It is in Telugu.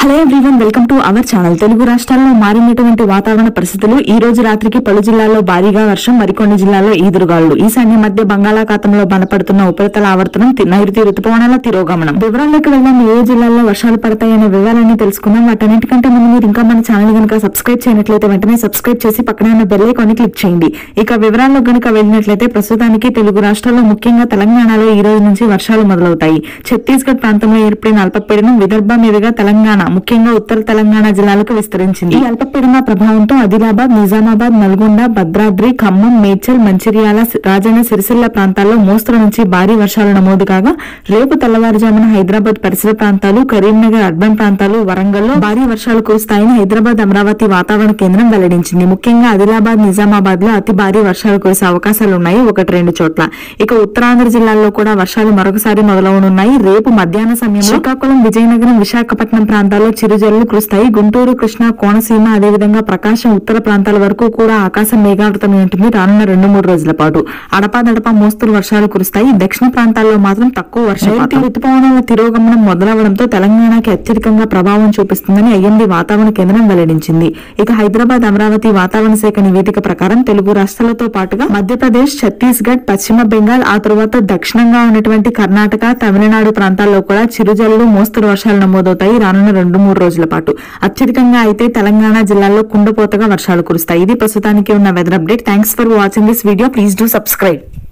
hello everyone welcome to our channel Telugu రాష్ట్రాల్లో మారినటువంటి వాతావరణ పరిస్థితులు ఈ రోజు రాత్రికి పలు జిల్లాల్లో భారీగా వర్షం మరికొన్ని జిల్లాల్లో ఈదురుగాలు ఈశాన్య మధ్య బంగాళాఖాతంలో బలపడుతున్న ఉపరితల ఆవర్తనం తి- నైరుతి రుతుపవనాల తిరోగమనం వివరాల్లోకి వెళ్దాం ఏ జిల్లాల్లో వర్షాలు పడతాయనే వివరాలన్నీ తెలుసుకుందాం వాటన్నిటికంటే ముందు మీరు ఇంకా మన ఛానల్ కనుక సబ్స్క్రైబ్ చేయనట్లయితే వెంటనే సబ్స్క్రైబ్ చేసి పక్కనే ఉన్న బెల్ ఐకాన్ క్లిక్ చేయండి ఇక వివరాల్లో గనుక వెళ్ళినట్లయితే ప్రస్తుతానికి తెలుగు రాష్ట్రాల్లో ముఖ్యంగా తెలంగాణలో ఈ రోజు నుంచి వర్షాలు మొదలవుతాయి ఛత్తీస్గఢ్ ప్రాంతంలో ఏర్పడిన అల్పపీడనం విదర్భ మీదుగా తెలంగాణ ముఖ్యంగా ఉత్తర తెలంగాణ జిల్లాలకు విస్తరించింది ఈ అల్పపీడన ప్రభావంతో ఆదిలాబాద్ నిజామాబాద్ నల్గొండ భద్రాద్రి ఖమ్మం మేడ్చల్ మంచిర్యాల సి- రాజన్న సిరిసిల్ల ప్రాంతాల్లో మోస్తరు నుంచి భారీ వర్షాలు నమోదు కాగా రేపు తెల్లవారుజామున హైదరాబాద్ పరిసర ప్రాంతాలు కరీంనగర్ అర్బన్ ప్రాంతాలు వరంగల్లో భారీ వర్షాలు కురుస్తాయని హైదరాబాద్ అమరావతి వాతావరణ కేంద్రం వెల్లడించింది ముఖ్యంగా ఆదిలాబాద్ నిజామాబాద్ లో అతి భారీ వర్షాలు కురిసే అవకాశాలు ఉన్నాయి ఒకటి రెండు చోట్ల ఇక ఉత్తరాంధ్ర జిల్లాల్లో కూడా వర్షాలు మరొకసారి మొదలవనున్నాయి రేపు మధ్యాహ్న సమయంలో శ్రీకాకుళం విజయనగరం విశాఖపట్నం ప్రాంతాల్లో చిరుజల్లు కురుస్తాయి గుంటూరు కృష్ణా కోనసీమ అదేవిధంగా ప్రకాశం ఉత్తర ప్రాంతాల వరకు కూడా ఆకాశం మేఘావృతమై ఉంటుంది రానున్న రెండు మూడు రోజుల పాటు అడపాదడపా మోస్తరు వర్షాలు కురుస్తాయి దక్షిణ ప్రాంతాల్లో మాత్రం తక్కువ వర్షపాతం ఋతుపవనాల తిరోగమనం మొదలవడంతో తెలంగాణకి అత్యధికంగా ప్రభావం చూపిస్తుందని ఐఎండీ వాతావరణ కేంద్రం వెల్లడించింది ఇక హైదరాబాద్ అమరావతి వాతావరణ శాఖ నివేదిక ప్రకారం తెలుగు రాష్ట్రాలతో పాటుగా మధ్యప్రదేశ్ ఛత్తీస్గఢ్ పశ్చిమ బెంగాల్ ఆ తరువాత దక్షిణంగా ఉన్నటువంటి కర్ణాటక తమిళనాడు ప్రాంతాల్లో కూడా చిరుజల్లు మోస్తరు వర్షాలు నమోదవుతాయి రానున్న రెండు మూడు రోజుల పాటు అత్యధికంగా అయితే తెలంగాణ జిల్లాల్లో కుండపోతగా వర్షాలు కురుస్తాయి ఇది ప్రస్తుతానికి ఉన్న weather update thanks for watching this video please do subscribe